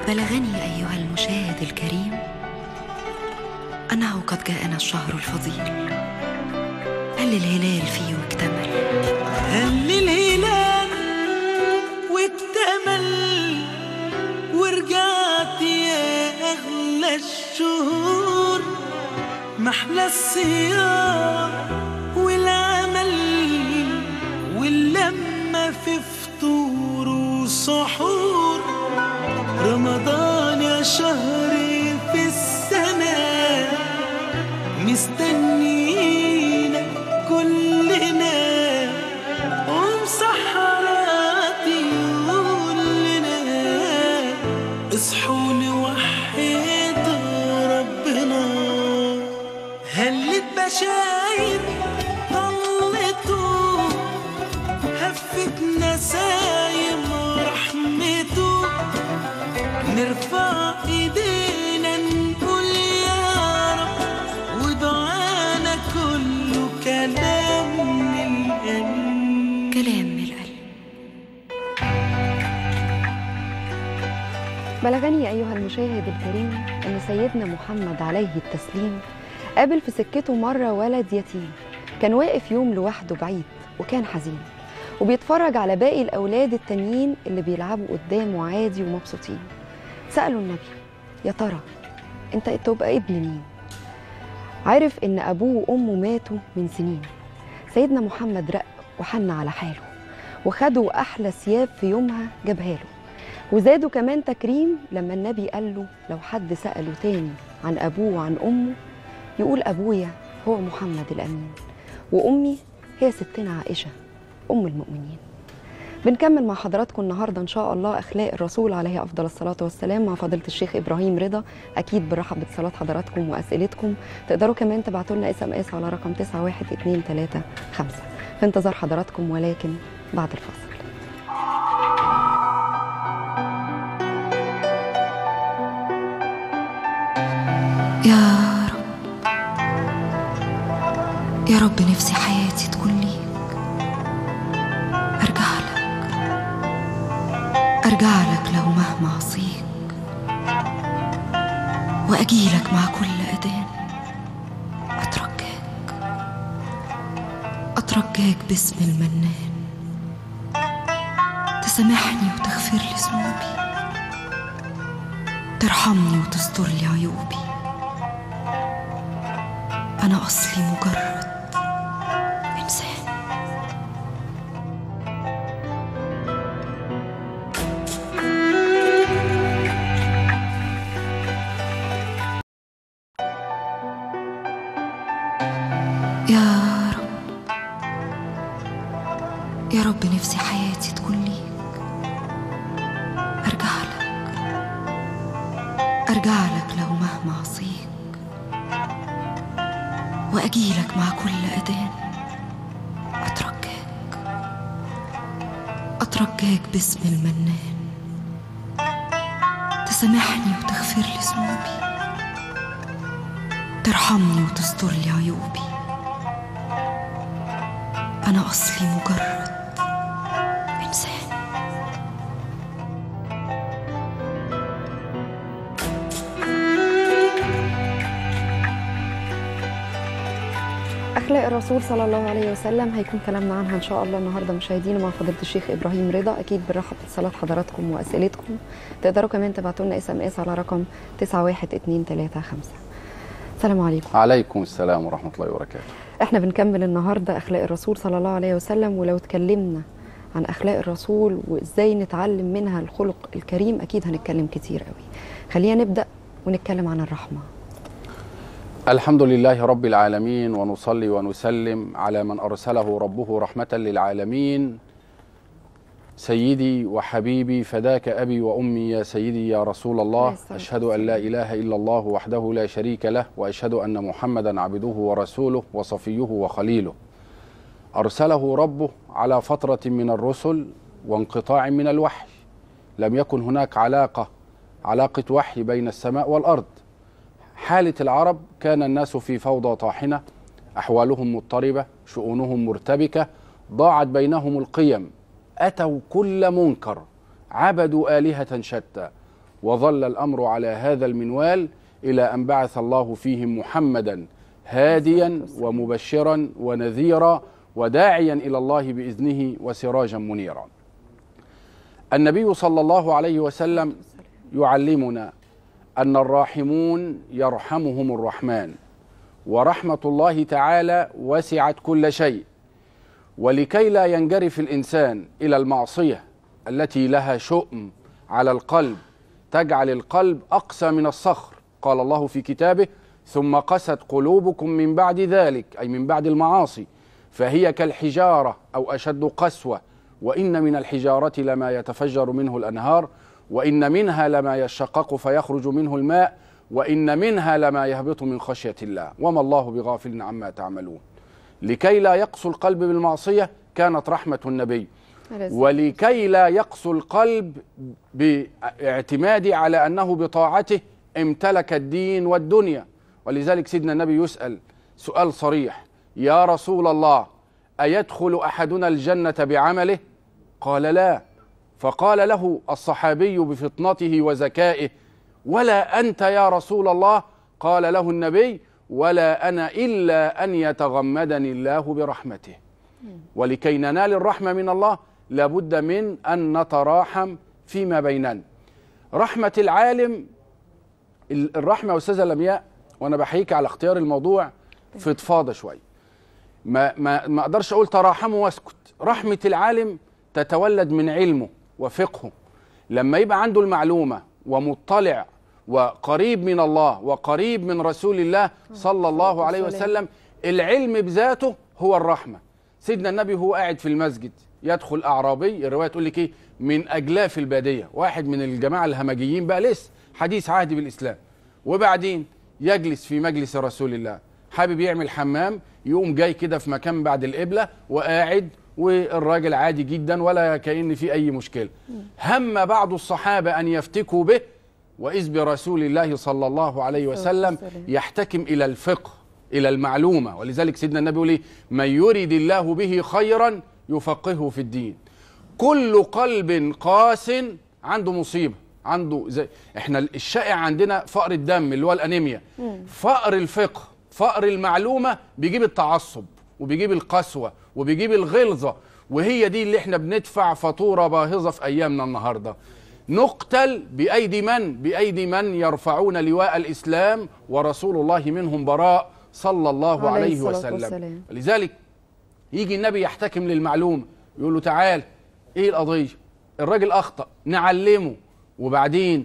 بلغني أيها المشاهد الكريم أنه قد جاءنا الشهر الفضيل هل الهلال فيه اكتمل هل الهلال واكتمل ورجعت يا أغلى الشهور محلى الصيام والعمل واللمة في فطور وسحور رمضان يا شهري في السنة مستنينا كلنا ومسحرات يقول لنا اصحوا نوحد ربنا هلت بشاير طلته هفت نسايم رحمته نرفع ايدينا نقول يا رب ودعانا كله كلام من القلب كلام من القلب بلغني أيها المشاهد الكريم أن سيدنا محمد عليه التسليم قابل في سكته مرة ولد يتيم كان واقف يوم لوحده بعيد وكان حزين وبيتفرج على باقي الأولاد التانيين اللي بيلعبوا قدامه عادي ومبسوطين سألوا النبي يا ترى أنت تبقى ابن مين؟ عرف إن أبوه وأمه ماتوا من سنين سيدنا محمد رق وحن على حاله وخدوا أحلى ثياب في يومها جابها له وزادوا كمان تكريم لما النبي قال له لو حد سأله تاني عن أبوه وعن أمه يقول أبويا هو محمد الأمين وأمي هي ستنا عائشة أم المؤمنين بنكمل مع حضراتكم النهارده ان شاء الله اخلاق الرسول عليه افضل الصلاه والسلام مع فضيله الشيخ ابراهيم رضا اكيد برحب باتصالات حضراتكم واسئلتكم تقدروا كمان تبعتوا لنا اس ام اس على رقم 91235 في انتظار حضراتكم ولكن بعد الفاصل يا رب يا رب نفسي حياتي تكون ليك أرجع لك أرجع لك لو مهما عصيك وأجيلك مع كل أذان أترجاك أترجاك باسم المنان تسامحني وتغفر لي ذنوبي ترحمني وتستر لي عيوبي أنا أصلي مجرد إنسان يا رب يا رب نفسي حياتي تكون ليك أرجع لك أرجع لك لو مهما عصيك وأجيلك مع كل أذان أترجاك أترجاك باسم المنان تسامحني وتغفر لي ذنوبي ترحمني وتستر لي عيوبي أنا أصلي مجرد إنسان اخلاق الرسول صلى الله عليه وسلم هيكون كلامنا عنها ان شاء الله النهارده مشاهدينا مع فضيله الشيخ ابراهيم رضا اكيد بنرحب باتصالات حضراتكم واسئلتكم تقدروا كمان تبعتوا لنا اس ام اس على رقم 91235 السلام عليكم عليكم السلام ورحمة الله وبركاته احنا بنكمل النهارده اخلاق الرسول صلى الله عليه وسلم ولو اتكلمنا عن اخلاق الرسول وازاي نتعلم منها الخلق الكريم اكيد هنتكلم كتير قوي خلينا نبدا ونتكلم عن الرحمه الحمد لله رب العالمين ونصلي ونسلم على من أرسله ربه رحمة للعالمين سيدي وحبيبي فداك أبي وأمي يا سيدي يا رسول عليه الله الصلاة أشهد أن لا إله إلا الله وحده لا شريك له وأشهد أن محمدا عبده ورسوله وصفيه وخليله أرسله ربه على فترة من الرسل وانقطاع من الوحي لم يكن هناك علاقة علاقة وحي بين السماء والأرض حالة العرب كان الناس في فوضى طاحنة أحوالهم مضطربة شؤونهم مرتبكة ضاعت بينهم القيم أتوا كل منكر عبدوا آلهة شتى وظل الأمر على هذا المنوال إلى أن بعث الله فيهم محمدا هاديا ومبشرا ونذيرا وداعيا إلى الله بإذنه وسراجا منيرا النبي صلى الله عليه وسلم يعلمنا أن الراحمون يرحمهم الرحمن ورحمة الله تعالى وسعت كل شيء ولكي لا ينجرف الإنسان إلى المعصية التي لها شؤم على القلب تجعل القلب أقسى من الصخر قال الله في كتابه ثم قست قلوبكم من بعد ذلك أي من بعد المعاصي فهي كالحجارة أو أشد قسوة وإن من الحجارة لما يتفجر منه الأنهار وإن منها لما يشقق فيخرج منه الماء وإن منها لما يهبط من خشية الله وما الله بغافل عما تعملون لكي لا يقسو القلب بالمعصية كانت رحمة النبي ولكي لا يقسو القلب باعتماد على أنه بطاعته امتلك الدين والدنيا ولذلك سيدنا النبي يسأل سؤال صريح يا رسول الله أيدخل أحدنا الجنة بعمله قال لا فقال له الصحابي بفطنته وذكائه ولا أنت يا رسول الله قال له النبي ولا أنا إلا أن يتغمدني الله برحمته ولكي ننال الرحمة من الله لابد من أن نتراحم فيما بيننا رحمة العالم الرحمة يا أستاذة لمياء وأنا بحييك على اختيار الموضوع فضفاضة شوية ما, ما, ما أقدرش أقول تراحموا واسكت رحمة العالم تتولد من علمه وفقهه لما يبقى عنده المعلومة ومطلع وقريب من الله وقريب من رسول الله صلى الله عليه وسلم العلم بذاته هو الرحمة سيدنا النبي هو قاعد في المسجد يدخل أعرابي الرواية تقول لك إيه من أجلاف البادية واحد من الجماعة الهمجيين بقى لسه حديث عهد بالإسلام وبعدين يجلس في مجلس رسول الله حابب يعمل حمام يقوم جاي كده في مكان بعد القبلة وقاعد والراجل عادي جدا ولا كأن في أي مشكلة هم بعض الصحابة أن يفتكوا به وإذ برسول الله صلى الله عليه وسلم يحتكم إلى الفقه إلى المعلومة ولذلك سيدنا النبي يقول إيه؟ من يريد الله به خيرا يفقهه في الدين كل قلب قاس عنده مصيبة عنده زي احنا الشائع عندنا فقر الدم اللي هو الانيميا فقر الفقه فقر المعلومة بيجيب التعصب وبيجيب القسوة وبيجيب الغلظة وهي دي اللي احنا بندفع فاتورة باهظة في ايامنا النهاردة نقتل بأيدي من؟ بأيدي من يرفعون لواء الإسلام ورسول الله منهم براء صلى الله عليه عليه الصلاة وسلم والسلام. لذلك يجي النبي يحتكم للمعلومة يقول له تعال ايه القضية الراجل أخطأ نعلمه وبعدين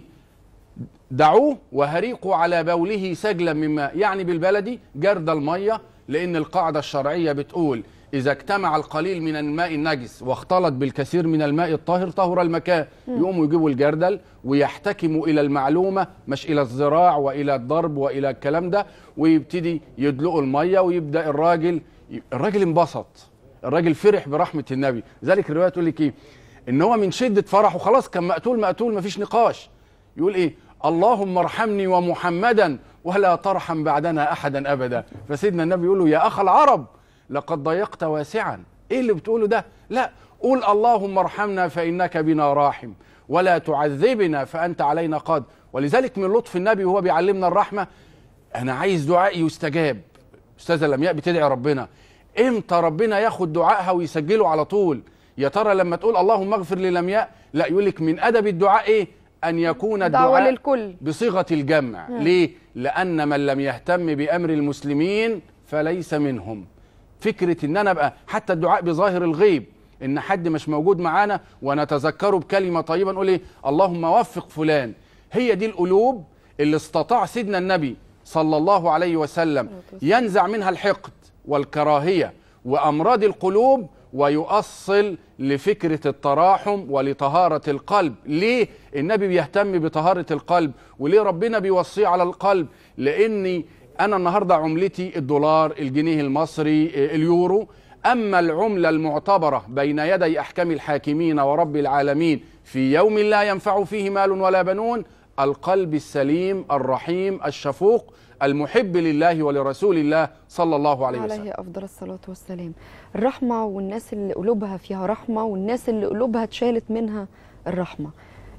دعوه وهريقوا على بوله سجلا من ماء يعني بالبلدي جرد المية لأن القاعدة الشرعية بتقول إذا اجتمع القليل من الماء النجس واختلط بالكثير من الماء الطاهر طهر المكان يقوموا يجيبوا الجردل ويحتكموا إلى المعلومة مش إلى الزراع وإلى الضرب وإلى الكلام ده ويبتدي يدلقوا المية ويبدأ الراجل الراجل انبسط الراجل فرح برحمة النبي ذلك الرواية تقول لك إيه إن هو من شدة فرحه خلاص كان مقتول مقتول مفيش نقاش يقول ايه اللهم ارحمني ومحمدا ولا ترحم بعدنا احدا ابدا فسيدنا النبي يقول له يا اخ العرب لقد ضيقت واسعا ايه اللي بتقوله ده لا قول اللهم ارحمنا فانك بنا راحم ولا تعذبنا فانت علينا قاد ولذلك من لطف النبي وهو بيعلمنا الرحمه انا عايز دعائي يستجاب استاذه لمياء بتدعي ربنا امتى ربنا ياخد دعائها ويسجله على طول يا ترى لما تقول اللهم اغفر للمياء لا يقول لك من ادب الدعاء ايه ان يكون دعوة الدعاء للكل بصيغه الجمع ليه لان من لم يهتم بامر المسلمين فليس منهم فكره ان انا ابقى حتى الدعاء بظاهر الغيب ان حد مش موجود معانا ونتذكره بكلمه طيبه نقول ايه اللهم وفق فلان هي دي القلوب اللي استطاع سيدنا النبي صلى الله عليه وسلم ينزع منها الحقد والكراهيه وامراض القلوب ويؤصل لفكره التراحم ولطهاره القلب ليه النبي بيهتم بطهاره القلب وليه ربنا بيوصيه على القلب لاني انا النهارده عملتي الدولار الجنيه المصري اليورو اما العمله المعتبره بين يدي احكام الحاكمين ورب العالمين في يوم لا ينفع فيه مال ولا بنون القلب السليم الرحيم الشفوق المحب لله ولرسول الله صلى الله عليه وسلم عليه افضل الصلاه والسلام الرحمه والناس اللي قلوبها فيها رحمه والناس اللي قلوبها اتشالت منها الرحمه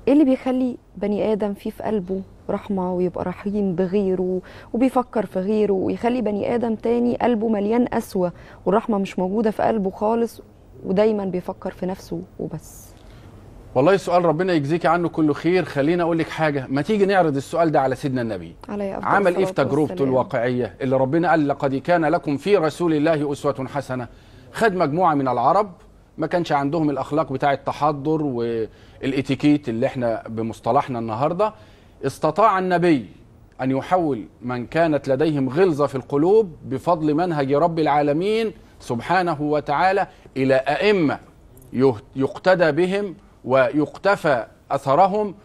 ايه اللي بيخلي بني ادم فيه في قلبه رحمه ويبقى رحيم بغيره وبيفكر في غيره ويخلي بني ادم تاني قلبه مليان قسوه والرحمه مش موجوده في قلبه خالص ودايما بيفكر في نفسه وبس والله السؤال ربنا يجزيك عنه كل خير خليني اقول لك حاجه ما تيجي نعرض السؤال ده على سيدنا النبي عليه أفضل عمل ايه في الصلاة تجربته والسلام. الواقعيه اللي ربنا قال لقد كان لكم في رسول الله اسوه حسنه خد مجموعه من العرب ما كانش عندهم الاخلاق بتاع التحضر والاتيكيت اللي احنا بمصطلحنا النهارده استطاع النبي ان يحول من كانت لديهم غلظه في القلوب بفضل منهج رب العالمين سبحانه وتعالى الى ائمه يه- يقتدى بهم ويقتفى اثرهم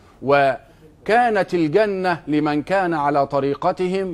وكانت الجنه لمن كان على طريقتهم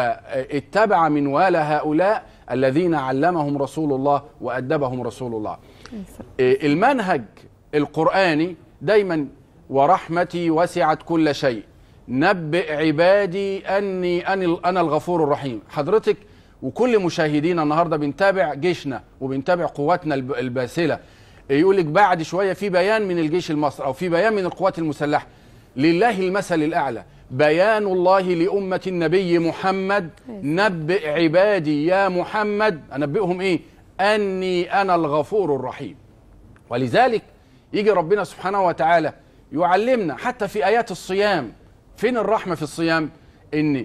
واتبع منوال هؤلاء الذين علمهم رسول الله وادبهم رسول الله. إيه، المنهج القراني دايما ورحمتي وسعت كل شيء نبئ عبادي اني أني- انا الغفور الرحيم حضرتك وكل مشاهدينا النهارده بنتابع جيشنا وبنتابع قواتنا الب- الباسله يقول لك بعد شويه في بيان من الجيش المصري او في بيان من القوات المسلحه لله المثل الاعلى بيان الله لامه النبي محمد نبئ عبادي يا محمد انبئهم ايه اني انا الغفور الرحيم ولذلك يجي ربنا سبحانه وتعالى يعلمنا حتى في ايات الصيام فين الرحمه في الصيام ان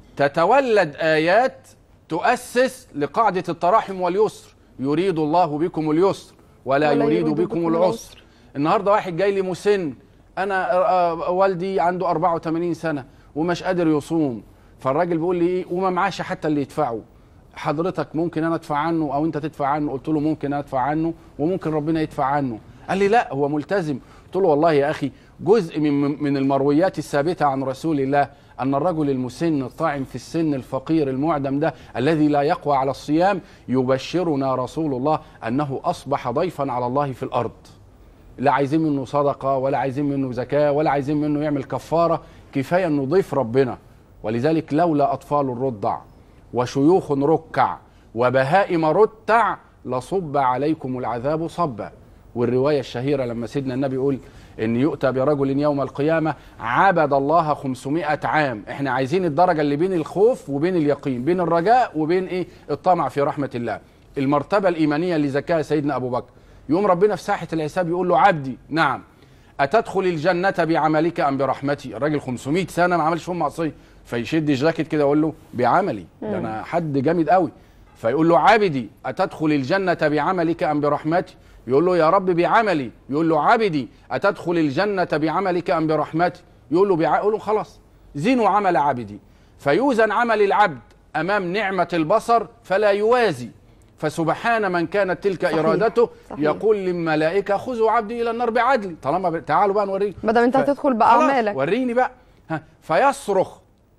تتولد ايات تؤسس لقاعده التراحم واليسر يريد الله بكم اليسر ولا, ولا يريد يريد بكم بكم العسر النهارده واحد جاي لي مسن انا آه، آه، والدي عنده 84 سنه ومش قادر يصوم فالراجل بيقول لي ايه وما معاش حتى اللي يدفعه حضرتك ممكن انا ادفع عنه او انت تدفع عنه قلت له ممكن انا ادفع عنه وممكن ربنا يدفع عنه قال لي لا هو ملتزم قلت له والله يا اخي جزء من من المرويات الثابته عن رسول الله ان الرجل المسن الطاعن في السن الفقير المعدم ده الذي لا يقوى على الصيام يبشرنا رسول الله انه اصبح ضيفا على الله في الارض لا عايزين منه صدقه ولا عايزين منه زكاه ولا عايزين منه يعمل كفاره كفايه انه ضيف ربنا ولذلك لولا اطفال الرضع وشيوخ ركع وبهائم رتع لصب عليكم العذاب صبا والروايه الشهيره لما سيدنا النبي يقول ان يؤتى برجل يوم القيامه عبد الله 500 عام احنا عايزين الدرجه اللي بين الخوف وبين اليقين بين الرجاء وبين ايه الطمع في رحمه الله المرتبه الايمانيه اللي زكاها سيدنا ابو بكر يوم ربنا في ساحه الحساب يقول له عبدي نعم أتدخل الجنة بعملك أم برحمتي؟ الراجل 500 سنة ما عملش فيهم معصية فيشد الجاكيت كده يقول له بعملي ده أنا حد جامد قوي فيقول له عبدي أتدخل الجنة بعملك أم برحمتي؟ يقول له يا رب بعملي يقول له عبدي أتدخل الجنة بعملك أم برحمتي؟ يقول له بع... يقول له خلاص زينوا عمل عبدي فيوزن عمل العبد أمام نعمة البصر فلا يوازي فسبحان من كانت تلك صحيح. إرادته صحيح. يقول للملائكة خذوا عبدي إلى النار بعدل طالما ب... تعالوا بقى نوريك ما دام انت ف- هتدخل خلاص، باعمالك وريني بقى ها فيصرخ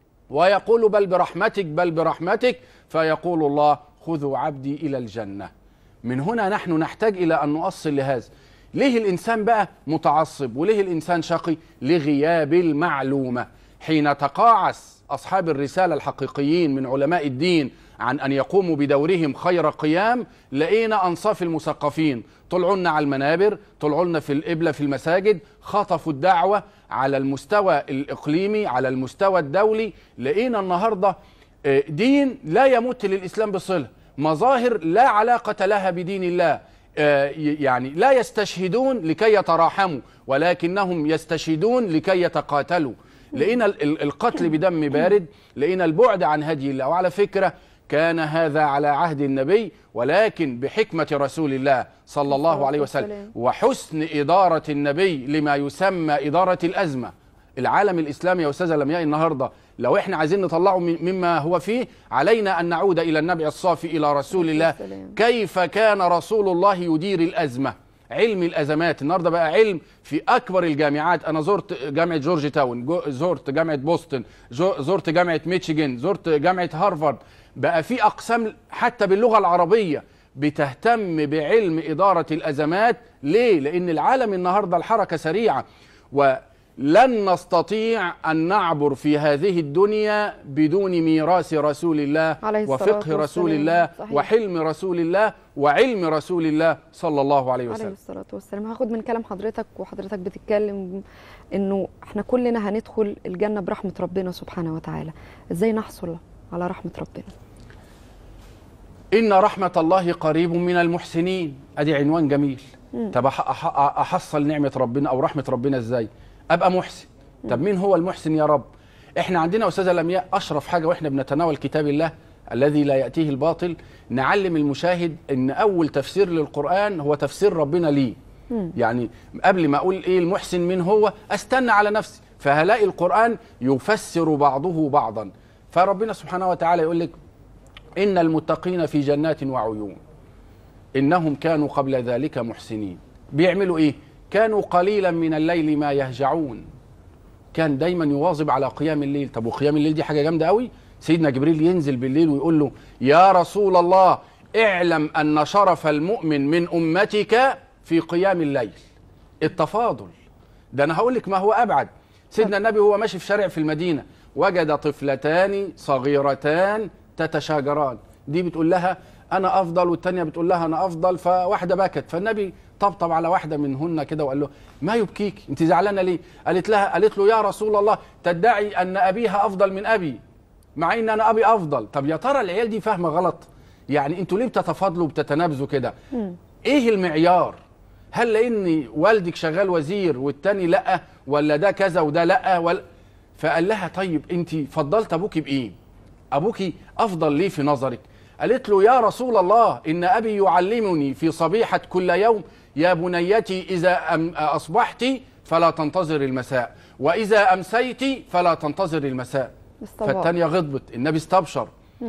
ويقول بل برحمتك بل برحمتك فيقول الله خذوا عبدي الى الجنه من هنا نحن نحتاج الى ان نؤصل لهذا ليه الانسان بقى متعصب وليه الانسان شقي لغياب المعلومه حين تقاعس اصحاب الرساله الحقيقيين من علماء الدين عن ان يقوموا بدورهم خير قيام لقينا انصاف المثقفين طلعوا لنا على المنابر طلعوا لنا في القبله في المساجد خطفوا الدعوه على المستوى الاقليمي على المستوى الدولي لقينا النهارده آه، دين لا يمت للاسلام بصله مظاهر لا علاقه لها بدين الله آه، ي- يعني لا يستشهدون لكي يتراحموا ولكنهم يستشهدون لكي يتقاتلوا لقينا ال- ال- القتل بدم بارد لقينا البعد عن هدي الله وعلى فكره كان هذا على عهد النبي ولكن بحكمه رسول الله صلى الله عليه وسلم والسلام. وحسن إدارة النبي لما يسمى إدارة الأزمة العالم الإسلامي يا أستاذة لمياء النهاردة لو إحنا عايزين نطلعه من- مما هو فيه علينا أن نعود إلى النبي الصافي إلى رسول الله والسلام. كيف كان رسول الله يدير الأزمة علم الأزمات النهاردة بقى علم في أكبر الجامعات أنا زرت جامعة جورج تاون جو- زرت جامعة بوسطن جو- زرت جامعة ميتشيجن زرت جامعة هارفارد بقى في أقسام حتى باللغة العربية بتهتم بعلم إدارة الأزمات ليه؟ لأن العالم النهاردة الحركة سريعة ولن نستطيع أن نعبر في هذه الدنيا بدون ميراث رسول الله عليه الصلاة وفقه رسول والسلام. الله صحيح. وحلم رسول الله وعلم رسول الله صلى الله عليه عليه وسلم الصلاة والسلام هاخد من كلام حضرتك وحضرتك بتتكلم انه احنا كلنا هندخل الجنة برحمة ربنا سبحانه وتعالى ازاي نحصل على رحمة ربنا إن رحمة الله قريب من المحسنين أدي عنوان جميل طب أح- أح- أحصل نعمة ربنا أو رحمة ربنا إزاي أبقى محسن طب مين هو المحسن يا رب إحنا عندنا أستاذة لمياء أشرف حاجة وإحنا بنتناول كتاب الله الذي لا يأتيه الباطل نعلم المشاهد إن أول تفسير للقرآن هو تفسير ربنا ليه يعني قبل ما أقول إيه المحسن مين هو أستنى على نفسي فهلاقي القرآن يفسر بعضه بعضا فربنا سبحانه وتعالى يقول لك إن المتقين في جنات وعيون إنهم كانوا قبل ذلك محسنين بيعملوا إيه؟ كانوا قليلا من الليل ما يهجعون كان دايما يواظب على قيام الليل طب وقيام الليل دي حاجة جامدة قوي سيدنا جبريل ينزل بالليل ويقول له يا رسول الله اعلم أن شرف المؤمن من أمتك في قيام الليل التفاضل ده أنا هقول لك ما هو أبعد سيدنا النبي هو ماشي في شارع في المدينة وجد طفلتان صغيرتان تتشاجران دي بتقول لها انا افضل والتانية بتقول لها انا افضل فواحده بكت فالنبي طبطب على واحده منهن كده وقال له ما يبكيك انت زعلانه ليه قالت لها قالت له يا رسول الله تدعي ان ابيها افضل من ابي مع ان انا ابي افضل طب يا ترى العيال دي فاهمه غلط يعني انتوا ليه بتتفاضلوا وبتتنابزوا كده ايه المعيار هل لان والدك شغال وزير والتاني لا ولا ده كذا وده لا ولا فقال لها طيب انت فضلت ابوكي بايه ابوكي افضل ليه في نظرك قالت له يا رسول الله ان ابي يعلمني في صبيحه كل يوم يا بنيتي اذا أم اصبحت فلا تنتظر المساء واذا امسيت فلا تنتظر المساء استبار. فالتانية غضبت النبي استبشر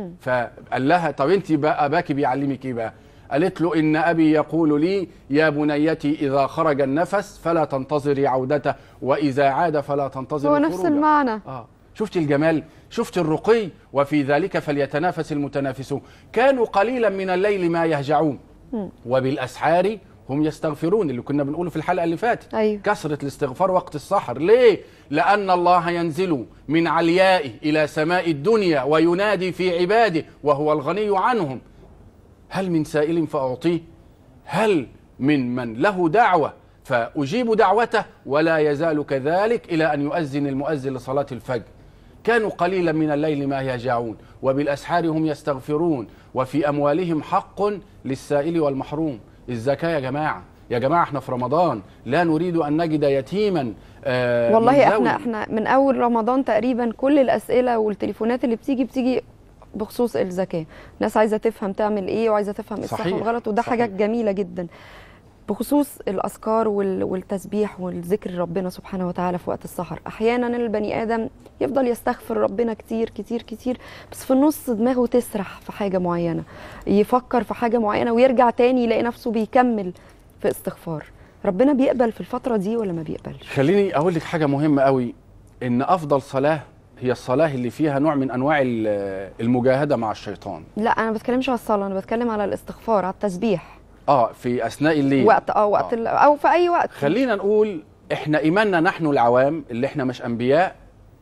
فقال لها طب انت بقى اباكي بيعلمك ايه بقى قالت له ان ابي يقول لي يا بنيتي اذا خرج النفس فلا تنتظري عودته واذا عاد فلا تنتظري هو نفس خروجه. المعنى اه شفت الجمال شفت الرقي وفي ذلك فليتنافس المتنافسون كانوا قليلا من الليل ما يهجعون وبالاسحار هم يستغفرون اللي كنا بنقوله في الحلقه اللي فاتت أيوة. كثره الاستغفار وقت السحر ليه لان الله ينزل من عليائه الى سماء الدنيا وينادي في عباده وهو الغني عنهم هل من سائل فاعطيه هل من من له دعوه فاجيب دعوته ولا يزال كذلك الى ان يؤذن المؤذن لصلاه الفجر كانوا قليلا من الليل ما يهجعون وبالاسحار هم يستغفرون وفي اموالهم حق للسائل والمحروم الزكاه يا جماعه يا جماعه احنا في رمضان لا نريد ان نجد يتيما آه من والله ذوي- احنا احنا من اول رمضان تقريبا كل الاسئله والتليفونات اللي بتيجي بتيجي بخصوص الزكاه ناس عايزه تفهم تعمل ايه وعايزه تفهم الصح صحيح، والغلط وده صحيح. حاجات جميله جدا بخصوص الاذكار وال- والتسبيح والذكر ربنا سبحانه وتعالى في وقت السحر احيانا البني ادم يفضل يستغفر ربنا كتير كتير كتير بس في النص دماغه تسرح في حاجه معينه يفكر في حاجه معينه ويرجع تاني يلاقي نفسه بيكمل في استغفار ربنا بيقبل في الفتره دي ولا ما بيقبلش خليني اقول لك حاجه مهمه قوي ان افضل صلاه هي الصلاه اللي فيها نوع من انواع ال- المجاهده مع الشيطان لا انا ما بتكلمش على الصلاه انا بتكلم على الاستغفار على التسبيح اه في اثناء الليل وقت اه وقت آه. ال- او في اي وقت خلينا نقول احنا ايماننا نحن العوام اللي احنا مش انبياء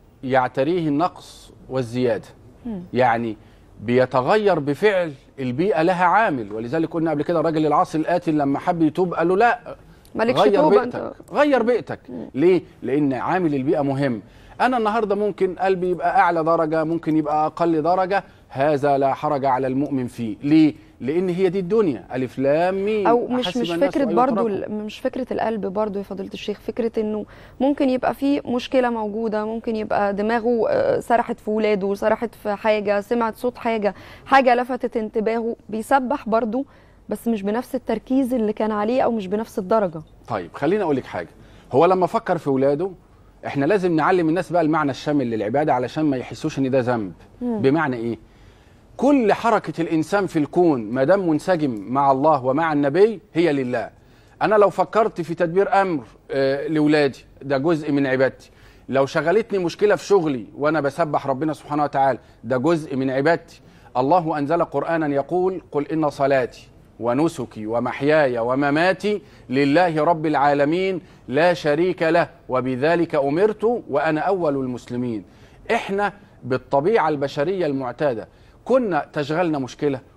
يعتريه النقص والزياده يعني بيتغير بفعل البيئه لها عامل ولذلك قلنا قبل كده الراجل العاصي القاتل لما حب يتوب قال له لا مالكش غير توبه بيئتك انت غير بيئتك ليه لان عامل البيئه مهم انا النهارده ممكن قلبي يبقى اعلى درجه ممكن يبقى اقل درجه هذا لا حرج على المؤمن فيه ليه لان هي دي الدنيا الف لام ميم او مش أحسب مش الناس فكره أن برضو يتركوا. ال- مش فكره القلب برضو يا فضيله الشيخ فكره انه ممكن يبقى في مشكله موجوده ممكن يبقى دماغه آه، سرحت في ولاده سرحت في حاجه سمعت صوت حاجه حاجه لفتت انتباهه بيسبح برضو بس مش بنفس التركيز اللي كان عليه او مش بنفس الدرجه طيب خليني اقول لك حاجه هو لما فكر في ولاده احنا لازم نعلم الناس بقى المعنى الشامل للعباده علشان ما يحسوش ان ده ذنب بمعنى ايه كل حركه الانسان في الكون ما دام منسجم مع الله ومع النبي هي لله انا لو فكرت في تدبير امر آه، لاولادي ده جزء من عبادتي لو شغلتني مشكله في شغلي وانا بسبح ربنا سبحانه وتعالى ده جزء من عبادتي الله انزل قرانا يقول قل ان صلاتي ونسكي ومحياي ومماتي لله رب العالمين لا شريك له وبذلك امرت وانا اول المسلمين احنا بالطبيعه البشريه المعتاده كنا تشغلنا مشكله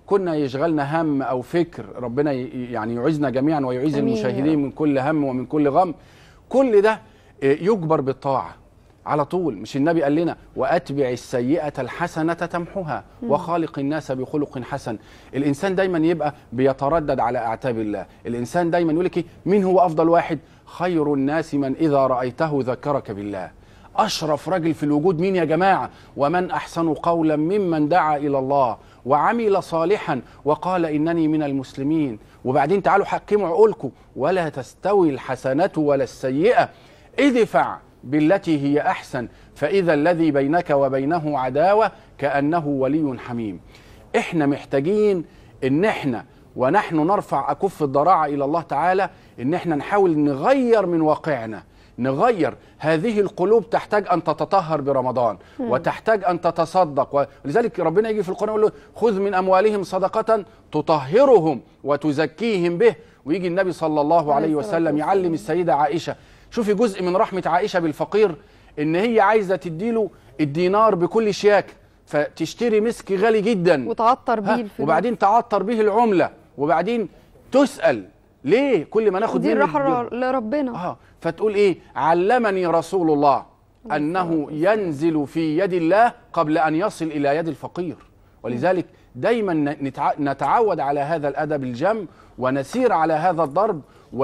كنا يشغلنا هم او فكر ربنا ي- يعني يعيذنا جميعا ويعيذ آمين يا المشاهدين رب. من كل هم ومن كل غم كل ده آه، يجبر بالطاعه على طول مش النبي قال لنا واتبع السيئه الحسنه تمحها وخالق الناس بخلق حسن الانسان دايما يبقى بيتردد على اعتاب الله الانسان دايما يقول لك إيه؟ مين هو افضل واحد خير الناس من اذا رايته ذكرك بالله اشرف رجل في الوجود مين يا جماعه ومن احسن قولا ممن دعا الى الله وعمل صالحا وقال انني من المسلمين وبعدين تعالوا حكموا عقولكم ولا تستوي الحسنه ولا السيئه ادفع بالتي هي احسن فاذا الذي بينك وبينه عداوه كانه ولي حميم احنا محتاجين ان احنا ونحن نرفع اكف الضراعه الى الله تعالى ان احنا نحاول نغير من واقعنا نغير هذه القلوب تحتاج ان تتطهر برمضان وتحتاج ان تتصدق ولذلك ربنا يجي في القران يقول له خذ من اموالهم صدقه تطهرهم وتزكيهم به ويجي النبي صلى الله عليه عليه الصلاة وسلم والسلام. يعلم السيده عائشه شوفي جزء من رحمه عائشه بالفقير ان هي عايزه تديله الدينار بكل شياكه فتشتري مسك غالي جدا وتعطر بيه ها، الفلوس وبعدين تعطر به العمله وبعدين تسال ليه كل ما ناخد دي منك الراحه بر- لربنا اه فتقول ايه علمني رسول الله انه ينزل في يد الله قبل ان يصل الى يد الفقير ولذلك دايما نتع- نتعود على هذا الادب الجم ونسير على هذا الضرب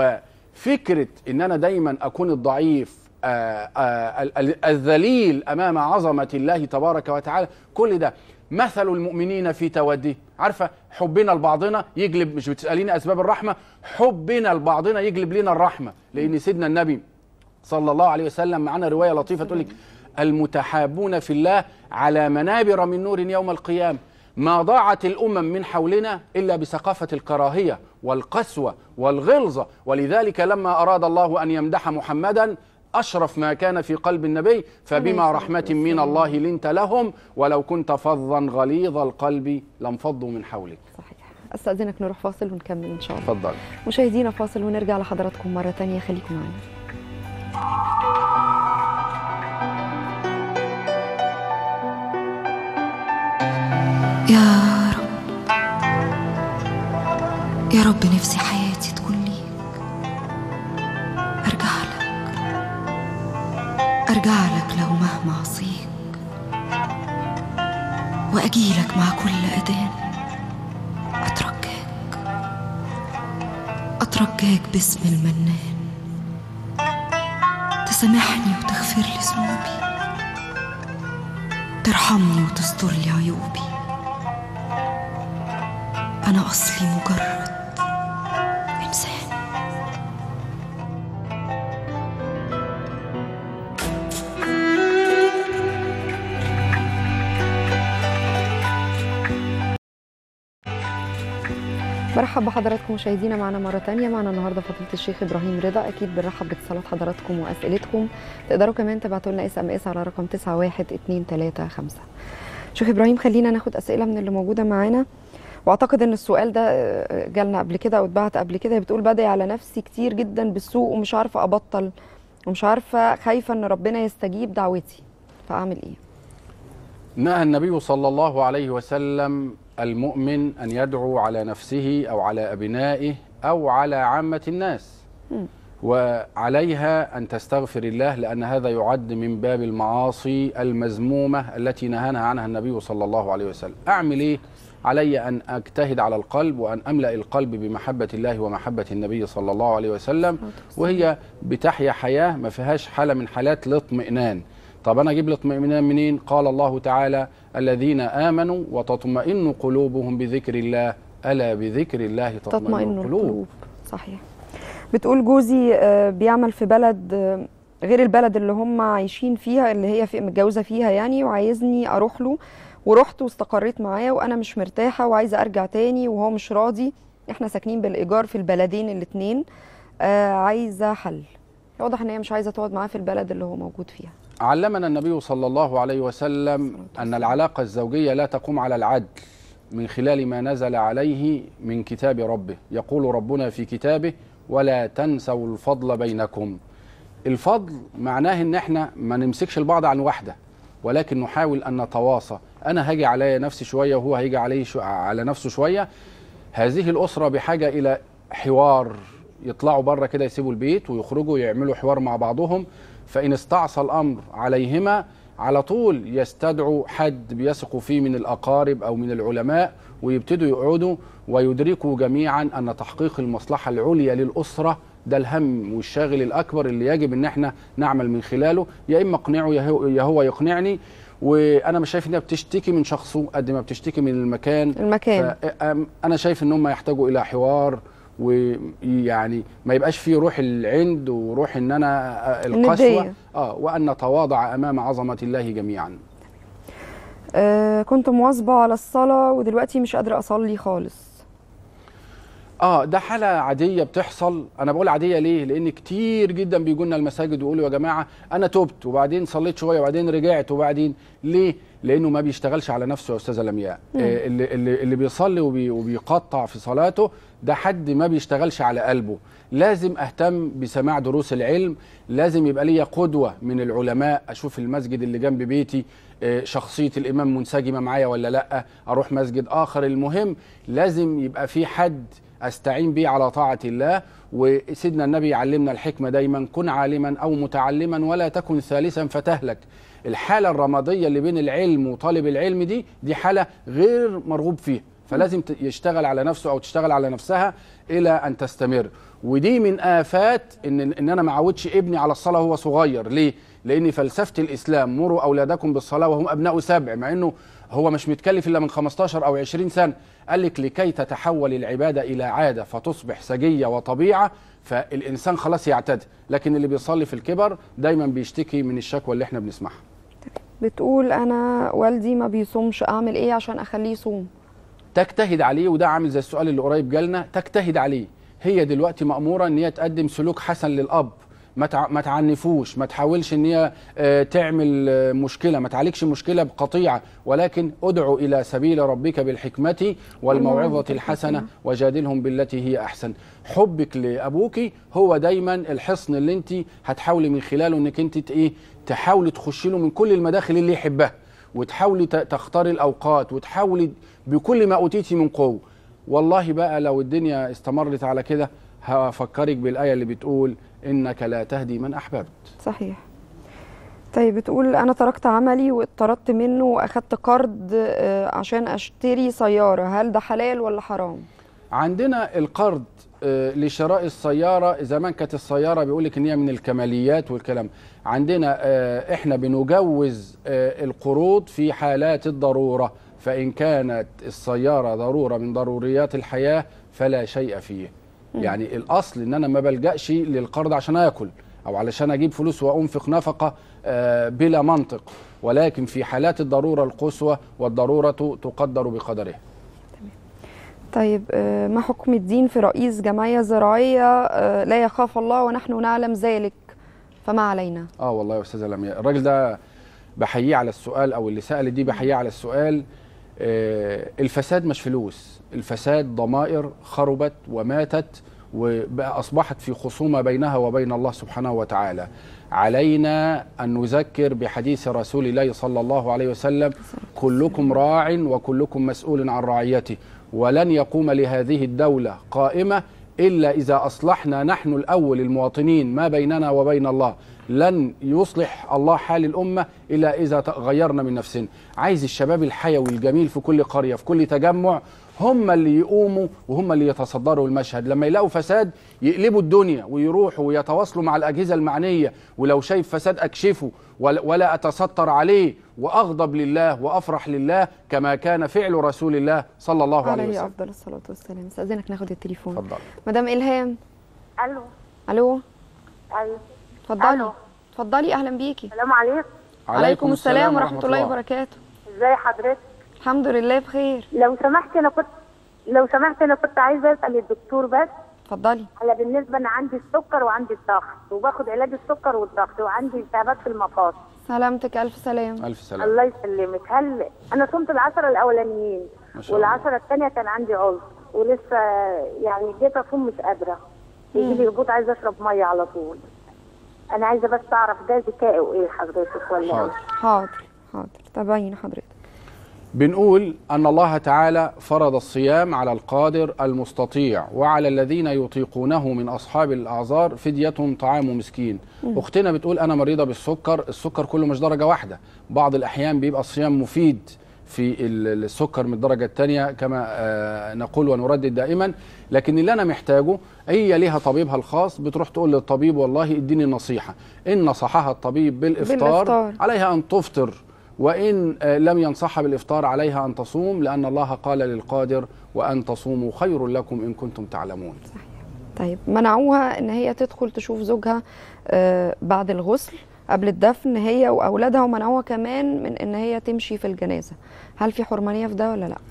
وفكره ان انا دايما اكون الضعيف آه، آه، ال- ال- الذليل امام عظمه الله تبارك وتعالى كل ده مثل المؤمنين في توديه عارفه حبنا لبعضنا يجلب مش بتساليني اسباب الرحمه حبنا لبعضنا يجلب لنا الرحمه لان سيدنا النبي صلى الله عليه وسلم معنا روايه لطيفه تقول لك المتحابون في الله على منابر من نور يوم القيامه ما ضاعت الامم من حولنا الا بثقافه الكراهيه والقسوه والغلظه ولذلك لما اراد الله ان يمدح محمدا اشرف ما كان في قلب النبي فبما عليه رحمه الصلاة من والسلام. الله لنت لهم ولو كنت فظا غليظ القلب لانفضوا من حولك صحيح استاذنك نروح فاصل ونكمل ان شاء الله اتفضل مشاهدينا فاصل ونرجع لحضراتكم مره تانية خليكم معنا يا رب يا رب نفسي حياتي تكون ليك أرجع لك أرجع لك لو مهما عصيك وأجيلك مع كل أذان أترجاك أترجاك باسم المنان تسامحني وتغفر لي ذنوبي ترحمني وتستر لي عيوبي أنا أصلي مجرد إنسان مرحب بحضراتكم مشاهدينا معنا مرة تانية معنا النهاردة فضيلة الشيخ إبراهيم رضا أكيد بنرحب باتصالات حضراتكم وأسئلتكم تقدروا كمان تبعتوا لنا اس ام اس على رقم 91235 شيخ إبراهيم خلينا ناخد أسئلة من اللي موجودة معانا واعتقد ان السؤال ده آه، جالنا قبل كده او اتبعت قبل كده بتقول بدعي على نفسي كتير جدا بالسوء ومش عارفه ابطل ومش عارفه خايفه ان ربنا يستجيب دعوتي فاعمل ايه نهى النبي صلى الله عليه وسلم المؤمن ان يدعو على نفسه او على ابنائه او على عامه الناس مم. وعليها ان تستغفر الله لان هذا يعد من باب المعاصي المذمومه التي نهانا عنها النبي صلى الله عليه وسلم اعمل ايه علي ان اجتهد على القلب وان املا القلب بمحبه الله ومحبه النبي صلى الله عليه وسلم وهي بتحيا حياه ما فيهاش حاله من حالات الاطمئنان طب انا اجيب الاطمئنان منين قال الله تعالى الذين امنوا وتطمئن قلوبهم بذكر الله الا بذكر الله تطمئن, تطمئن القلوب القلوب صحيح بتقول جوزي آه، بيعمل في بلد آه، غير البلد اللي هم عايشين فيها اللي هي في متجوزه فيها يعني وعايزني اروح له ورحت واستقريت معاه وانا مش مرتاحه وعايزه ارجع تاني وهو مش راضي احنا ساكنين بالايجار في البلدين الاتنين آه عايزه حل واضح ان هي مش عايزه تقعد معاه في البلد اللي هو موجود فيها علمنا النبي صلى الله عليه وسلم أن العلاقة الزوجية لا تقوم على العدل من خلال ما نزل عليه من كتاب ربه يقول ربنا في كتابه ولا تنسوا الفضل بينكم الفضل معناه ان احنا ما نمسكش البعض عن وحده ولكن نحاول ان نتواصى انا هاجي عليا نفسي شويه وهو هيجي عليه شو على نفسه شويه هذه الاسره بحاجه الى حوار يطلعوا بره كده يسيبوا البيت ويخرجوا يعملوا حوار مع بعضهم فان استعصى الامر عليهما على طول يستدعوا حد بيثقوا فيه من الاقارب او من العلماء ويبتدوا يقعدوا ويدركوا جميعا ان تحقيق المصلحه العليا للاسره ده الهم والشاغل الاكبر اللي يجب ان احنا نعمل من خلاله يا اما اقنعه يا هو- يا هو يقنعني وانا مش شايف انها بتشتكي من شخصه قد ما بتشتكي من المكان المكان ف- أم- انا شايف ان هم يحتاجوا الى حوار ويعني ما يبقاش فيه روح العند وروح ان انا آه، القسوه الندية. اه وان نتواضع امام عظمه الله جميعا آه كنت مواظبة على الصلاة ودلوقتي مش قادرة أصلي خالص اه ده حاله عاديه بتحصل انا بقول عاديه ليه لان كتير جدا بيجوا لنا المساجد ويقولوا يا جماعه انا تبت وبعدين صليت شويه وبعدين رجعت وبعدين ليه لانه ما بيشتغلش على نفسه يا استاذه لمياء آه اللي, اللي, اللي بيصلي وبي وبيقطع في صلاته ده حد ما بيشتغلش على قلبه لازم اهتم بسماع دروس العلم لازم يبقى ليا قدوه من العلماء اشوف المسجد اللي جنب بيتي آه، شخصيه الامام منسجمه معايا ولا لا اروح مسجد اخر المهم لازم يبقى في حد استعين بيه على طاعه الله وسيدنا النبي يعلمنا الحكمه دايما كن عالما او متعلما ولا تكن ثالثا فتهلك الحاله الرماديه اللي بين العلم وطالب العلم دي دي حاله غير مرغوب فيها فلازم ت- يشتغل على نفسه او تشتغل على نفسها الى ان تستمر ودي من افات ان ان انا ما اعودش ابني على الصلاه وهو صغير ليه لان فلسفه الاسلام مروا اولادكم بالصلاه وهم ابناء سبع مع انه هو مش متكلف الا من 15 او 20 سنه قال لك لكي تتحول العباده الى عاده فتصبح سجيه وطبيعه فالانسان خلاص يعتاد لكن اللي بيصلي في الكبر دايما بيشتكي من الشكوى اللي احنا بنسمعها بتقول أنا والدي ما بيصومش أعمل إيه عشان أخليه يصوم تجتهد عليه وده عامل زي السؤال اللي قريب جالنا تجتهد عليه هي دلوقتي مأمورة ان هي تقدم سلوك حسن للأب ما تع- ما تعنفوش ما تحاولش ان هي آه، تعمل آه، مشكله ما تعالجش مشكله بقطيعه ولكن ادعو الى سبيل ربك بالحكمه والموعظه الحسنه وجادلهم بالتي هي احسن حبك لابوك هو دايما الحصن اللي انت هتحاولي من خلاله انك انت ت- ايه تحاولي تخشي له من كل المداخل اللي يحبها وتحاولي ت- تختاري الاوقات وتحاولي بكل ما اوتيتي من قوه والله بقى لو الدنيا استمرت على كده هفكرك بالايه اللي بتقول انك لا تهدي من احببت صحيح طيب بتقول أنا تركت عملي واضطردت منه وأخدت قرض آه، عشان أشتري سيارة هل ده حلال ولا حرام؟ عندنا القرض آه، لشراء السياره زمان كانت السياره بيقول لك ان هي من الكماليات والكلام عندنا آه، احنا بنجوز آه، القروض في حالات الضروره فان كانت السياره ضروره من ضروريات الحياه فلا شيء فيه يعني الاصل ان انا ما بلجاش للقرض عشان اكل او علشان اجيب فلوس وانفق نفقه آه، بلا منطق ولكن في حالات الضروره القصوى والضروره تقدر بقدرها طيب آه، ما حكم الدين في رئيس جمعية زراعية آه، لا يخاف الله ونحن نعلم ذلك فما علينا اه والله يا استاذه لمياء الراجل ده بحييه على السؤال او اللي سال دي بحييه على السؤال آه الفساد مش فلوس الفساد ضمائر خربت وماتت وبقى اصبحت في خصومه بينها وبين الله سبحانه وتعالى علينا ان نذكر بحديث رسول الله صلى الله عليه وسلم كلكم راع وكلكم مسؤول عن رعيته ولن يقوم لهذه الدوله قائمه الا اذا اصلحنا نحن الاول المواطنين ما بيننا وبين الله لن يصلح الله حال الامه الا اذا ت- غيرنا من نفسنا عايز الشباب الحيوي الجميل في كل قريه في كل تجمع هم اللي يقوموا وهم اللي يتصدروا المشهد لما يلاقوا فساد يقلبوا الدنيا ويروحوا ويتواصلوا مع الاجهزه المعنيه ولو شايف فساد اكشفه ولا- ولا اتستر عليه واغضب لله وافرح لله كما كان فعل رسول الله صلى الله عليه عليه وسلم افضل الصلاه والسلام استاذنك ناخد التليفون اتفضل مدام الهام الو الو ايوه اتفضلي ألو. اتفضلي اهلا بيكي السلام عليكم عليكم السلام ورحمه الله وبركاته ازي حضرتك الحمد لله بخير لو سمحت انا كنت لو سمحت انا كنت عايزه اسال الدكتور بس اتفضلي على بالنسبه انا عندي السكر وعندي الضغط وباخد علاج السكر والضغط وعندي التهابات في المفاصل سلامتك الف سلام الف سلام الله يسلمك هل انا صمت العشرة الاولانيين ما شاء الله. والعشرة الثانيه كان عندي عذر ولسه يعني جيت اصوم مش قادره يجي لي هبوط عايزه اشرب ميه على طول انا عايزه بس اعرف ده ذكائي وايه حضرتك ولا حاضر حاضر حاضر تابعيني حضرتك بنقول أن الله تعالى فرض الصيام على القادر المستطيع وعلى الذين يطيقونه من أصحاب الأعذار فدية طعام مسكين أختنا بتقول أنا مريضة بالسكر السكر كله مش درجة واحدة بعض الأحيان بيبقى الصيام مفيد في ال- السكر من الدرجة الثانية كما آه، نقول ونردد دائما لكن اللي أنا محتاجه هي ليها طبيبها الخاص بتروح تقول للطبيب والله اديني النصيحة إن نصحها الطبيب بالإفطار, بالإفطار. عليها أن تفطر وإن آه، لم ينصحها بالإفطار عليها أن تصوم لأن الله قال للقادر وأن تصوموا خير لكم إن كنتم تعلمون طيب منعوها ان هي تدخل تشوف زوجها آه، بعد الغسل قبل الدفن هي واولادها ومنعوها كمان من ان هي تمشي في الجنازه هل في حرمانيه في ده ولا لا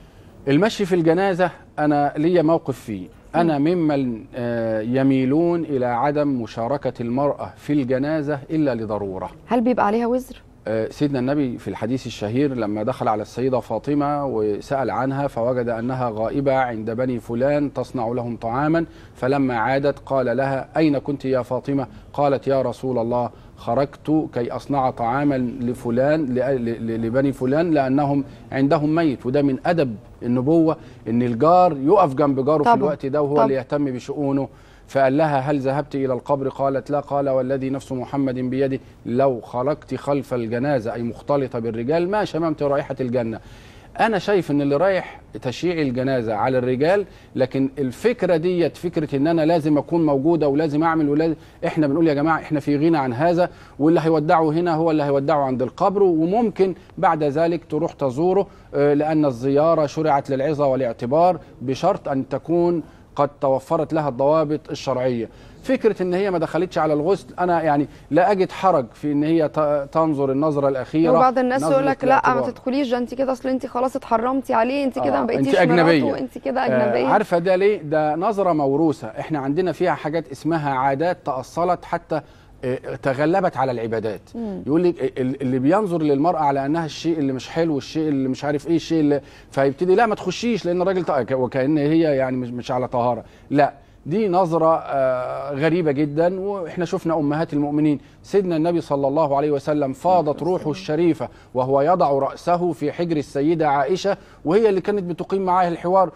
المشي في الجنازة أنا ليا موقف فيه أنا ممن آه، يميلون إلى عدم مشاركة المرأة في الجنازة إلا لضرورة هل بيبقى عليها وزر آه، سيدنا النبي في الحديث الشهير لما دخل على السيدة فاطمة وسأل عنها فوجد أنها غائبة عند بني فلان تصنع لهم طعاما فلما عادت قال لها أين كنت يا فاطمة قالت يا رسول الله خرجت كي أصنع طعاما لفلان ل- ل- لبني فلان لأنهم عندهم ميت وده من أدب النبوة إن الجار يقف جنب جاره في طبعا. الوقت ده وهو طبعا. اللي يهتم بشؤونه فقال لها هل ذهبت إلى القبر قالت لا قال والذي نفس محمد بيده لو خرجت خلف الجنازة أي مختلطة بالرجال ما شممت رائحة الجنة أنا شايف إن اللي رايح تشييع الجنازة على الرجال لكن الفكرة ديت فكرة إن أنا لازم أكون موجودة ولازم أعمل ولازم إحنا بنقول يا جماعة إحنا في غنى عن هذا واللي هيودعه هنا هو اللي هيودعه عند القبر وممكن بعد ذلك تروح تزوره آه، لأن الزيارة شرعت للعظة والاعتبار بشرط أن تكون قد توفرت لها الضوابط الشرعيه فكره ان هي ما دخلتش على الغسل انا يعني لا اجد حرج في ان هي ت- تنظر النظره الاخيره وبعض الناس نظرة يقول لك لا ما الاعتبار. تدخليش ده انت كده اصل انت خلاص اتحرمتي عليه انت كده آه، ما أنت بقيتيش أجنبية. مراته انت كده آه، اجنبيه عارفه ده ليه ده نظره موروثه احنا عندنا فيها حاجات اسمها عادات تاصلت حتى آه، تغلبت على العبادات يقول لك ال- اللي بينظر للمراه على انها الشيء اللي مش حلو الشيء اللي مش عارف ايه الشيء اللي فيبتدي لا ما تخشيش لان الراجل ط- وكان هي يعني مش مش على طهاره لا دي نظرة آه، غريبة جدا واحنا شفنا أمهات المؤمنين سيدنا النبي صلى الله عليه وسلم فاضت روحه الشريفة وهو يضع رأسه في حجر السيدة عائشة وهي اللي كانت بتقيم معاه الحوار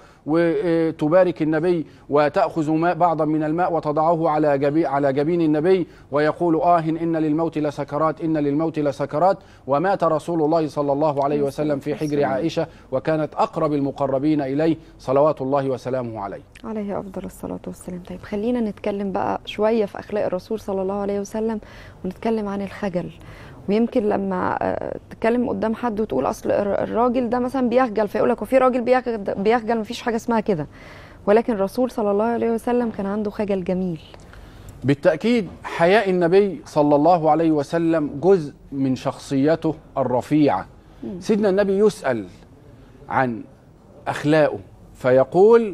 وتبارك النبي وتأخذ ماء بعضا من الماء وتضعه على جبي على جبين النبي ويقول آه إن للموت لسكرات إن للموت لسكرات ومات رسول الله صلى الله عليه وسلم في حجر عائشة وكانت أقرب المقربين إليه صلوات الله وسلامه عليه عليه افضل الصلاه والسلام طيب خلينا نتكلم بقى شويه في اخلاق الرسول صلى الله عليه وسلم ونتكلم عن الخجل ويمكن لما آه، تتكلم قدام حد وتقول اصل الر- الراجل ده مثلا بيخجل فيقول لك وفي راجل بيخجل بيخجل مفيش حاجه اسمها كده ولكن الرسول صلى الله عليه وسلم كان عنده خجل جميل بالتأكيد حياء النبي صلى الله عليه وسلم جزء من شخصيته الرفيعة سيدنا النبي يسأل عن أخلاقه فيقول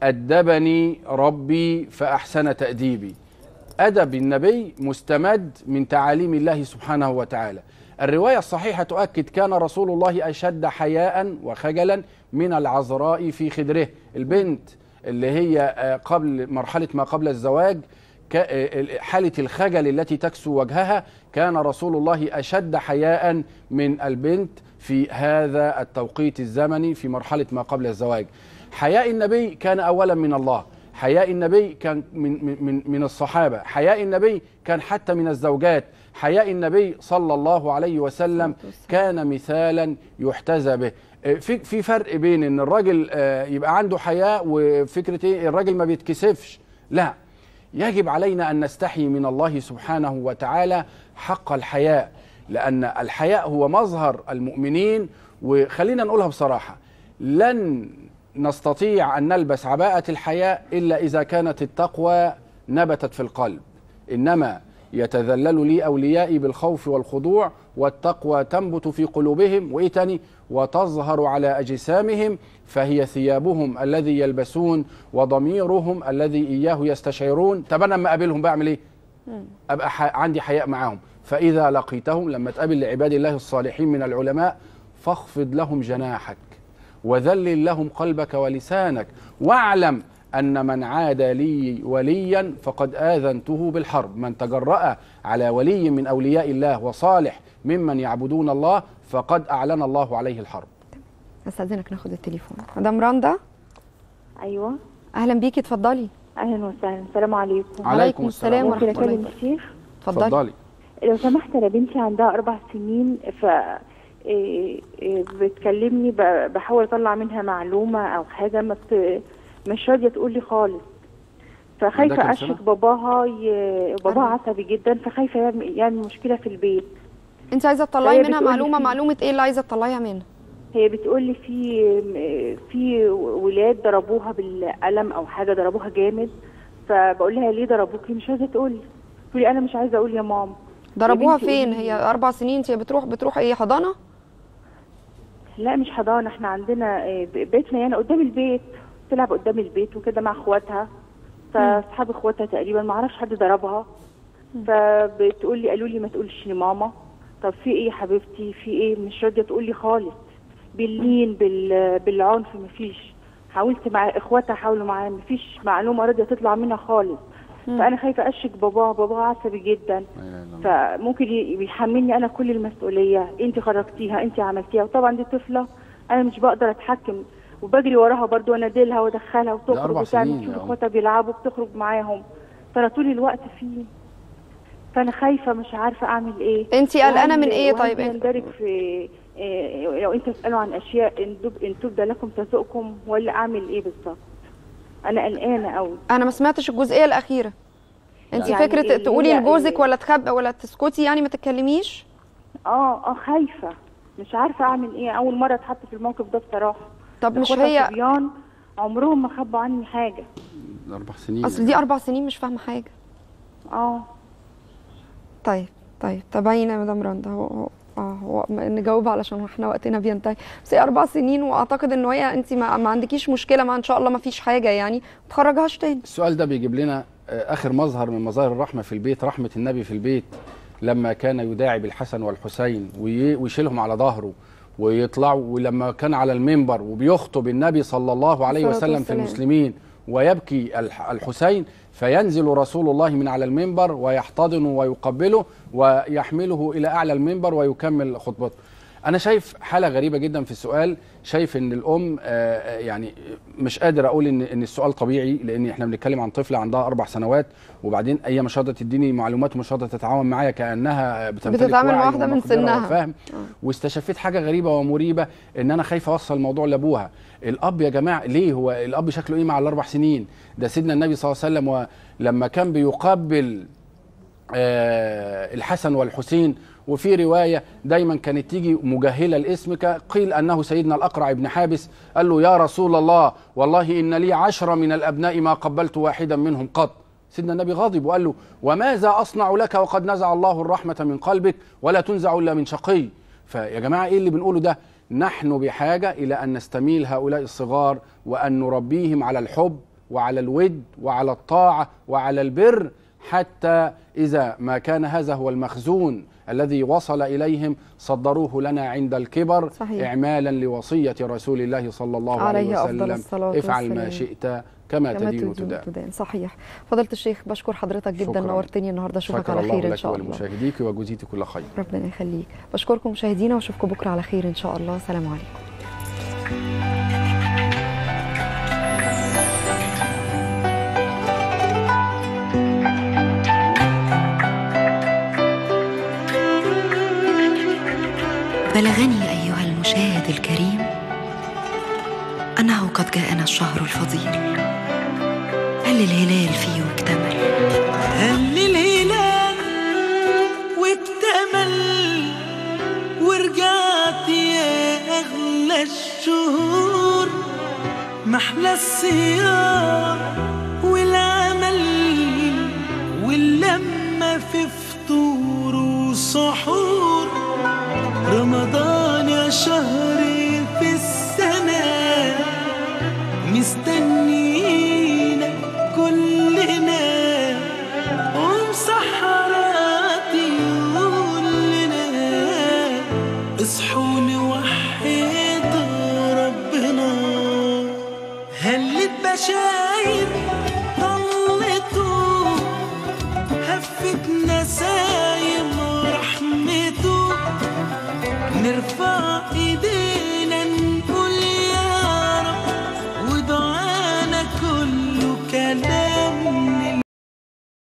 أدبني ربي فأحسن تأديبي أدب النبي مستمد من تعاليم الله سبحانه وتعالى الرواية الصحيحة تؤكد كان رسول الله أشد حياء وخجلا من العذراء في خدره البنت اللي هي آه، قبل مرحلة ما قبل الزواج ك- آه، حالة الخجل التي تكسو وجهها كان رسول الله أشد حياء من البنت في هذا التوقيت الزمني في مرحلة ما قبل الزواج حياء النبي كان أولا من الله حياء النبي كان من, من- من, من الصحابة حياء النبي كان حتى من الزوجات حياء النبي صلى الله عليه وسلم كان مثالا يحتذى به آه، في في فرق بين ان الراجل آه، يبقى عنده حياء وفكره ايه الراجل ما بيتكسفش لا يجب علينا ان نستحي من الله سبحانه وتعالى حق الحياء لان الحياء هو مظهر المؤمنين وخلينا نقولها بصراحه لن نستطيع ان نلبس عباءه الحياء الا اذا كانت التقوى نبتت في القلب انما يتذلل لي اوليائي بالخوف والخضوع والتقوى تنبت في قلوبهم وايه تاني وتظهر على اجسامهم فهي ثيابهم الذي يلبسون وضميرهم الذي اياه يستشعرون طب انا لما اقابلهم بعمل ايه ابقى ح... عندي حياء معاهم فاذا لقيتهم لما تقابل لعباد الله الصالحين من العلماء فاخفض لهم جناحك وذلل لهم قلبك ولسانك واعلم ان من عاد لي وليا فقد اذنته بالحرب من تجرأ على ولي من اولياء الله وصالح ممن يعبدون الله فقد اعلن الله عليه الحرب استاذنك ناخد التليفون مدام رندا ايوه اهلا بيكي اتفضلي اهلا وسهلا السلام عليكم عليكم السلام ممكن ورحمه الله اكلم الشيخ اتفضلي اتفضلي لو سمحت انا بنتي عندها اربع سنين ف إيه إيه بتكلمني ب- بحاول اطلع منها معلومه او حاجه ما بت... مش راضيه تقول لي خالص عندها فخايفه كام اشك سنة؟ باباها ي... باباها أربعة. عصبي جدا فخايفه يعمل يعمل مشكله في البيت انت عايزه تطلعي هي منها بتقولي معلومه في- معلومه ايه اللي عايزه تطلعيها منها هي بتقول لي في في ولاد ضربوها بالقلم او حاجه ضربوها جامد فبقول لها ليه ضربوكي مش عايزه تقول لي تقول لي انا مش عايزه اقول يا ماما ضربوها بنتي فين قولي- هي اربع سنين انت بتروح بتروح ايه حضانه لا مش حضانه احنا عندنا آه، ب- بيتنا يعني قدام البيت تلعب قدام البيت وكده مع اخواتها فاصحاب اخواتها تقريبا ما اعرفش حد ضربها فبتقول لي قالوا لي ما تقولش لماما طب في ايه يا حبيبتي في ايه مش راضيه تقول لي خالص باللين بال بالعنف مفيش حاولت مع اخواتها حاولوا معايا مفيش معلومه راضيه تطلع منها خالص فانا خايفه اشك باباها باباها عصبي جدا لا إله إلا الله. فممكن ي- يحملني انا كل المسؤوليه انت خرجتيها انت عملتيها وطبعا دي طفله انا مش بقدر اتحكم وبجري وراها برضو انادلها وادخلها وتخرج أربع وتعمل سنين تشوف يا أم. اخواتها بيلعبوا بتخرج معاهم فانا طول الوقت فيه فانا خايفه مش عارفه اعمل ايه انت قلقانه من وهل- ايه وهل طيب يندرج في إيه لو انت تسالوا عن اشياء ان تب- ان تبدى لكم تسؤكم ولا اعمل ايه بالظبط انا قلقانه قوي انا ما سمعتش الجزئيه الاخيره انت يعني فكره اللي تقولي هي لجوزك إيه؟ ولا تخبي ولا تسكتي يعني ما تتكلميش اه اه خايفه مش عارفه اعمل ايه اول مره اتحط في الموقف ده بصراحه طب مش إخواتها هي الصبيان عمرهم ما خبوا عني حاجه اربع سنين اصل دي اربع سنين مش فاهمه حاجه اه طيب طيب تابعينا يا مدام رندا هو هو اه هو م- نجاوب علشان احنا وقتنا بينتهي بس هي اربع سنين واعتقد ان هي انت ما, ما عندكيش مشكله ما ان شاء الله ما فيش حاجه يعني ما تخرجهاش تاني السؤال ده بيجيب لنا آه، اخر مظهر من مظاهر الرحمه في البيت رحمه النبي في البيت لما كان يداعي بالحسن والحسين وي- ويشيلهم على ظهره ويطلعوا ولما كان على المنبر وبيخطب النبي صلى الله عليه الصلاة وسلم في والسلام. المسلمين ويبكي الح- الحسين فينزل رسول الله من على المنبر ويحتضنه ويقبله ويحمله الى اعلى المنبر ويكمل خطبته انا شايف حاله غريبه جدا في السؤال شايف ان الام آه، آه، يعني مش قادر اقول ان ان السؤال طبيعي لان احنا بنتكلم عن طفله عندها اربع سنوات وبعدين اي مش راضيه تديني معلومات ومش راضيه تتعاون معايا كانها بتمتلك بتتعامل مع وعي واحدة من ومقدرة سنها. وفهم واستشفيت حاجه غريبه ومريبه ان انا خايف اوصل الموضوع لابوها الاب يا جماعه ليه هو الاب شكله ايه مع الاربع سنين ده سيدنا النبي صلى الله عليه وسلم ولما كان بيقبل آه، الحسن والحسين وفي روايه دايما كانت تيجي مجهله الاسم ك- قيل انه سيدنا الاقرع بن حابس قال له يا رسول الله والله ان لي عشرة من الابناء ما قبلت واحدا منهم قط سيدنا النبي غاضب وقال له وماذا اصنع لك وقد نزع الله الرحمه من قلبك ولا تنزع الا من شقي فيا جماعه ايه اللي بنقوله ده نحن بحاجه الى ان نستميل هؤلاء الصغار وان نربيهم على الحب وعلى الود وعلى الطاعه وعلى البر حتى إذا ما كان هذا هو المخزون الذي وصل إليهم صدروه لنا عند الكبر صحيح. إعمالا لوصية رسول الله صلى الله عليه, عليه أفضل وسلم الصلاة افعل ما والسلام. شئت كما, كما تدين تدين تدان تدان صحيح فضيله الشيخ بشكر حضرتك جدا شكراً. نورتني النهارده اشوفك شكر على الله خير ان لك شاء الله ولمشاهديك وجزيت كل خير ربنا يخليك بشكركم مشاهدينا واشوفكم بكره على خير ان شاء الله سلام عليكم بلغني أيها المشاهد الكريم أنه قد جاءنا الشهر الفضيل هل الهلال فيه اكتمل هل الهلال واكتمل ورجعت يا أغلى الشهور محلى الصيام